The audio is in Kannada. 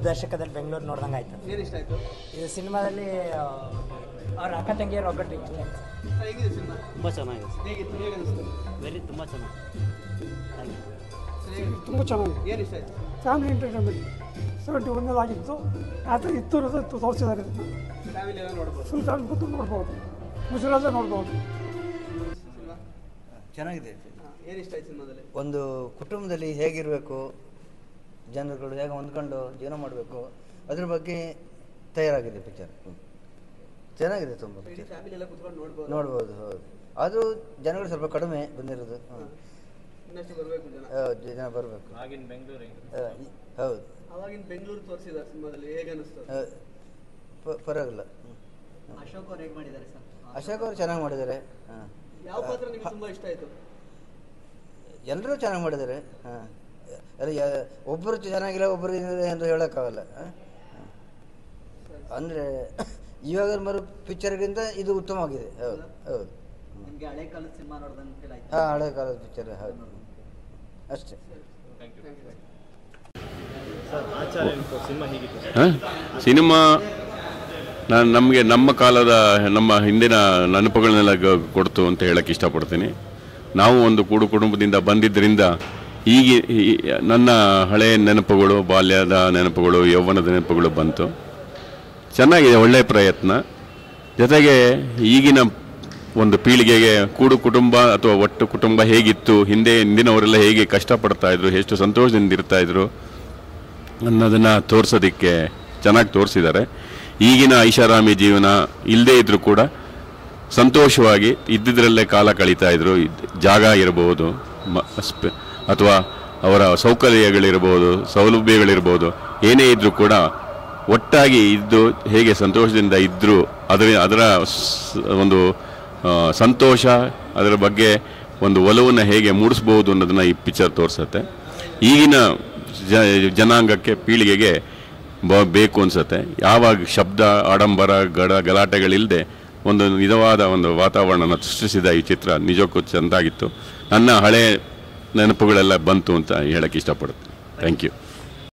ದಶಕದಲ್ಲಿ ಬೆಂಗಳೂರು ನೋಡ್ದಂಗೆ ಆಯ್ತು ಏನು ಇಷ್ಟ ಆಯಿತು ಇದು ಸಿನಿಮಾದಲ್ಲಿ ಆ, ಅವ್ರ ಅಕ್ಕ ತಂಗಿಯರು ಒಗ್ಗಟ್ಟು ಇಷ್ಟ ಆಯ್ತು ಸರ್ ಹೇಗಿದೆ ಸಿನಿಮಾ ತುಂಬ ಚೆನ್ನಾಗಿದೆ ಹೇಗಿತ್ತು ಹೇಗೆ ಅನಿಸ್ತು ವೆರಿ ತುಂಬ ಚೆನ್ನಾಗಿ ಸರ್ ಹೇಗೆ ತುಂಬ ಚೆನ್ನಾಗಿದೆ ಏನು ಇಷ್ಟ ಆಯಿತು ಫ್ಯಾಮಿಲಿ ಎಂಟರ್ಟೈನ್ಮೆಂಟ್ ಸೆವೆಂಟಿ ಒನ್ನಲ್ಲಿ ಆಗಿತ್ತು ಆ ಥರ ಇತ್ತು ಅನ್ನೋದು ತೋರಿಸಿದ್ದಾರೆ ಫ್ಯಾಮಿಲಿ ಎಲ್ಲ ನೋಡ್ಬೋದು ಫುಲ್ ಫ್ಯಾಮಿಲಿ ಕೂತು ನೋಡ್ಬೋದು ಮುಜರಾಜ ನೋಡ್ಬೋದು ಸಿನಿಮಾ ಚೆನ್ನಾಗಿದೆ ಏನು ಇಷ್ಟ ಆಯ್ತು ಸಿನಿಮಾದಲ್ಲಿ ಒಂದು ಕುಟುಂಬದಲ್ಲಿ ಹೇಗಿರಬೇಕು ಜನರುಗಳು ಹೇಗೆ ಹೊಂದ್ಕೊಂಡು ಜೀವನ ಮಾಡಬೇಕು ಅದ್ರ ಬಗ್ಗೆ ತಯಾರಾಗಿದೆ ಪಿಕ್ಚರ್ ಚೆನ್ನಾಗಿದೆ ತುಂಬ ಇಡೀ ಪಿಕ್ಚರ್ ಫ್ಯಾಮಿಲಿ ಎಲ್ಲ ಕುತ್ಕೊಂಡು ನೋಡ್ಬೋದು ನೋಡ್ಬೋದು ಹೌದು ಆದರೂ ಜನಗಳು ಸ್ವಲ್ಪ ಕಡಿಮೆ ಬಂದಿರೋದು ಹ್ಮ್. ಇನ್ನಷ್ಟು ಬರಬೇಕು ಜನ ಹೌದು, ಜನ ಬರಬೇಕು ಹೌದು ಅವಾಗಿನ ಬೆಂಗಳೂರು ತೋರಿಸಿದ್ದಾರೆ ಸಿನಿಮಾದಲ್ಲಿ ಹೇಗೆ ಅನಿಸ್ತು ಆ, ಪ- ಪರವಾಗಿಲ್ಲ ಹ್ಮ್. ಅಶೋಕ್ ಅವ್ರು ಹೇಗೆ ಮಾಡಿದ್ದಾರೆ ಸರ್ ಅಶೋಕ್ ಅವರು ಚೆನ್ನಾಗಿ ಮಾಡಿದ್ದಾರೆ ಹಾಂ ಯಾವ ಪಾತ್ರ ನಿಮ್ಗೆ ತುಂಬಾ ಇಷ್ಟ ಆಯ್ತು ಎಲ್ಲರೂ ಚೆನ್ನಾಗಿ ಮಾಡಿದ್ದಾರೆ ಹಾಂ ಅಲ್ಲ ಯಾ- ಒಬ್ಬರು ಚೆನ್ನಾಗಿಲ್ಲ ಒಬ್ಬರು ಏನಿದೆ ಅಂತ ಹೇಳೋಕ್ಕಾಗಲ್ಲ ಅಂದರೆ ಇವಾಗ ಮರು ಪಿಕ್ಚರ್ಗಿಂತ ಇದು ಉತ್ತಮವಾಗಿದೆ ಹೌದು ಹೌದು ನಿಮಗೆ ಹಳೆ ಕಾಲದ ಸಿನಿಮಾ ನೋಡ್ದಂಗೆ ಫೀಲ್ ಆಯ್ತು ಹಾಂ ಹಳೆ ಕಾಲದ ಪಿಕ್ಚರ್ ಹೌದು ಅಷ್ಟೇ ಹಾಂ ಸಿನಿಮಾ ನಾನು ನಮಗೆ ನಮ್ಮ ಕಾಲದ ನಮ್ಮ ಹಿಂದಿನ ನೆನಪುಗಳನ್ನೆಲ್ಲ ಗ- ಕೊಡ್ತು ಅಂತ ಹೇಳಕ್ಕೆ ಇಷ್ಟಪಡ್ತೀನಿ ನಾವು ಒಂದು ಕೂಡು ಕುಟುಂಬದಿಂದ ಬಂದಿದ್ದರಿಂದ ಈಗ ಈ- ನನ್ನ ಹಳೆಯ ನೆನಪುಗಳು ಬಾಲ್ಯದ ನೆನಪುಗಳು ಯೌವನದ ನೆನಪುಗಳು ಬಂತು ಚೆನ್ನಾಗಿದೆ ಒಳ್ಳೆಯ ಪ್ರಯತ್ನ ಜೊತೆಗೆ ಈಗಿನ ಒಂದು ಪೀಳಿಗೆಗೆ ಕೂಡು ಕುಟುಂಬ ಅಥವಾ ಒಟ್ಟು ಕುಟುಂಬ ಹೇಗಿತ್ತು ಹಿಂದೆ ಹಿಂದಿನವರೆಲ್ಲ ಹೇಗೆ ಕಷ್ಟಪಡ್ತಾ ಇದ್ರು ಎಷ್ಟು ಸಂತೋಷದಿಂದ ಇರ್ತಾ ಇದ್ರು ಅನ್ನೋದನ್ನು ತೋರಿಸೋದಕ್ಕೆ ಚೆನ್ನಾಗಿ ತೋರಿಸಿದ್ದಾರೆ ಈಗಿನ ಐಷಾರಾಮಿ ಜೀವನ ಇಲ್ಲದೇ ಇದ್ದರೂ ಕೂಡ ಸಂತೋಷವಾಗಿ ಇದ್ದಿದ್ರಲ್ಲೇ ಕಾಲ ಕಳೀತಾ ಇದ್ರು ಇದ್- ಜಾಗ ಇರಬಹುದು ಮ- ಸ್ಪ- ಅಥವಾ ಅವರ ಸೌಕರ್ಯಗಳಿರ್ಬೋದು ಸೌಲಭ್ಯಗಳಿರ್ಬೋದು ಏನೇ ಇದ್ದರೂ ಕೂಡ ಒಟ್ಟಾಗಿ ಇದ್ದು ಹೇಗೆ ಸಂತೋಷದಿಂದ ಇದ್ದರು ಅದರ ಅದರ ಸ್- ಒಂದು ಆ, ಸಂತೋಷ ಅದರ ಬಗ್ಗೆ ಒಂದು ಒಲವನ್ನು ಹೇಗೆ ಮೂಡಿಸ್ಬೋದು ಅನ್ನೋದನ್ನು ಈ ಪಿಕ್ಚರ್ ತೋರಿಸುತ್ತೆ ಈಗಿನ ಜ ಜನಾಂಗಕ್ಕೆ ಪೀಳಿಗೆಗೆ ಬ ಬೇಕು ಅನಿಸುತ್ತೆ ಯಾವಾಗ ಶಬ್ದ ಆಡಂಬರ ಗಡ ಗಲಾಟೆಗಳಿಲ್ಲದೆ ಒಂದು ನಿಜವಾದ ಒಂದು ವಾತಾವರಣನ ಸೃಷ್ಟಿಸಿದ ಈ ಚಿತ್ರ ನಿಜಕ್ಕೂ ಚೆಂದಾಗಿತ್ತು ನನ್ನ ಹಳೆ ನೆನಪುಗಳೆಲ್ಲ ಬಂತು ಅಂತ ಹೇಳಕ್ಕೆ ಇಷ್ಟಪಡುತ್ತೆ ಥ್ಯಾಂಕ್ ಯು